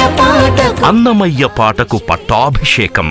పాటకు అన్నమయ్య పాటకు పట్టాభిషేకం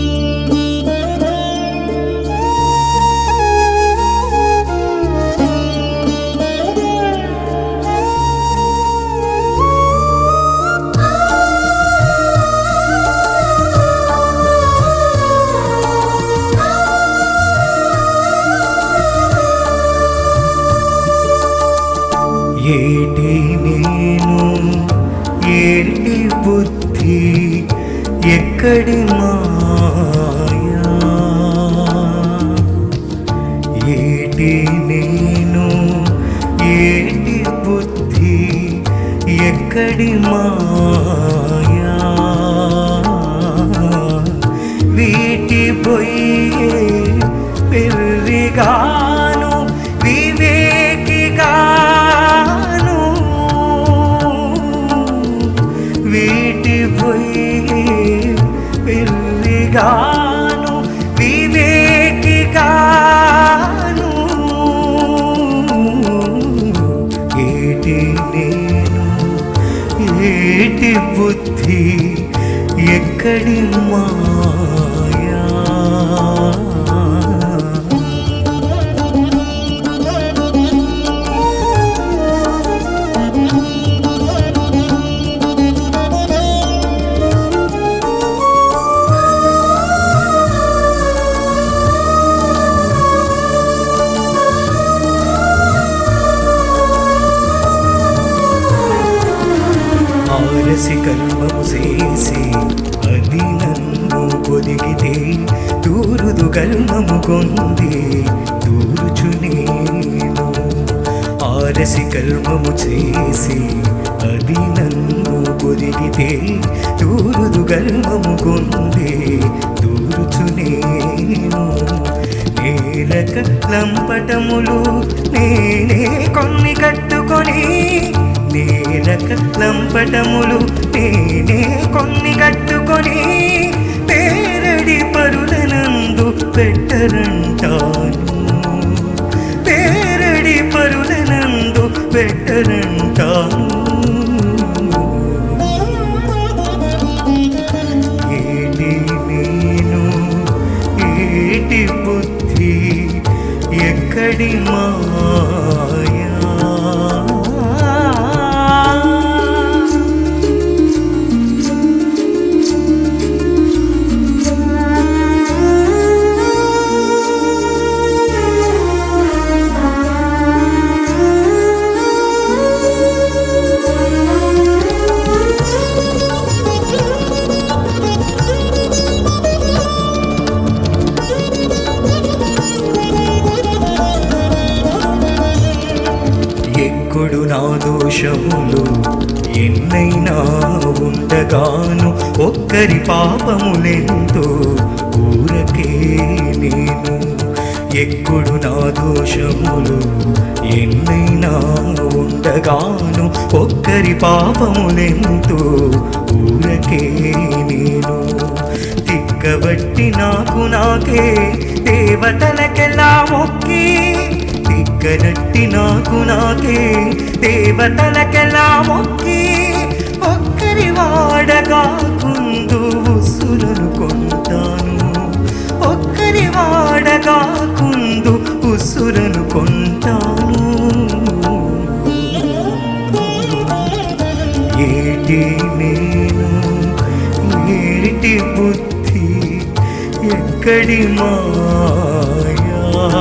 ఏటి నేను ఏటి బుద్ధి ఎక్కడి మాయా ఏటి నేను ఏటి బుద్ధి ఎక్కడి మాయా వీటి పోయే పెరిగాను వివేకిగాను వీటి పోయి పెరిగాను వివేకిగాను ఏటి నేను ఏటి బుద్ధి ఎక్కడి మాయా ఆరసి కల్మము చేసి అది నన్ను పొదిగితే దూరుదు కల్మము కొంది దూరుచు నేను ఆరసి కల్మము చేసి అది నన్ను పొదిగితే దూరుదు కల్మము కొంది దూరుచు నేను నేలక లంపటములు నేనే కొన్ని కట్టుకొని నేలక లంపటములు నేనే కొన్ని కట్టుకొని పేరడి పరులనందు పెట్టరంటాను పేరడి పరులనందు పెట్టరంటాను ఏటి నేను ఏటి బుద్ధి ఎక్కడి మాయా ఎక్కడు నా దోషములు ఎన్నైనా ఉండగాను ఒక్కరి పాపములెంతో ఊరకే నేను ఎక్కడు నా దోషములు ఎన్నైనా ఉండగాను ఒక్కరి పాపములెంతో ఊరకే నేను తిక్కబట్టి నాకు నాకే దేవతలకెలా మొక్కి తిక్కనట్టి నాకు నాకే దేవతలకెలా మొక్కి ఒక్కరి వాడగా కుందు ఉసురును కొంటాను ఒక్కరి వాడగా కుందు ఉసురును కొంటాను ఏటి నేను ఏటి బుద్ధి ఎక్కడి మాయా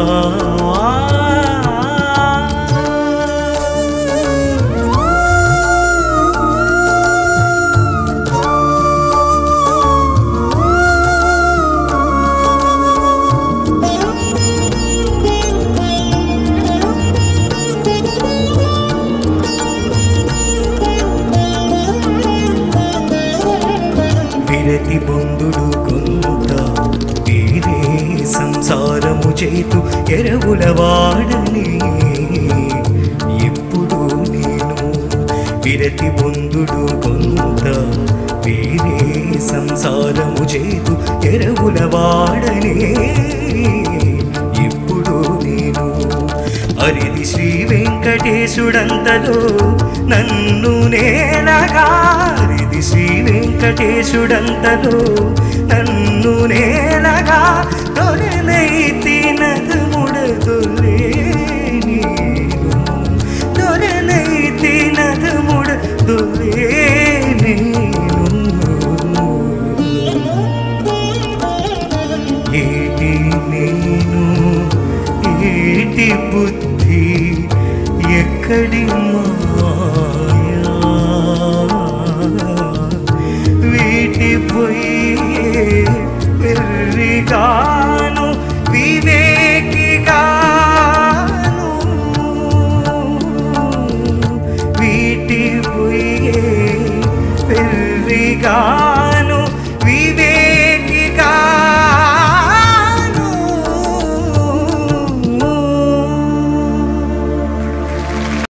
విరతి బొందుడు కొంత వేరే సంసారము చేతు ఎరవుల వాడని ఎప్పుడు నేను విరతి బొందుడు కొంత వేరే సంసారము చేతు ఎరవుల వాడనే ఇప్పుడు నేను అరిది శ్రీ వెంకటేశుడంతలో నన్ను నేలగా అరిది శ్రీ వెంకటేశుడంతలో నన్ను నేలగా దొరనైతి నదుముడదులే నేను దొరనైతి నదుముడదులే నేను ఏటి నేను ఏటి బుద్ధి ఎక్కడి మాయా వీటి పోయి వెర్రిగాను వివేకిగాను వీటి పోయి పెరిగా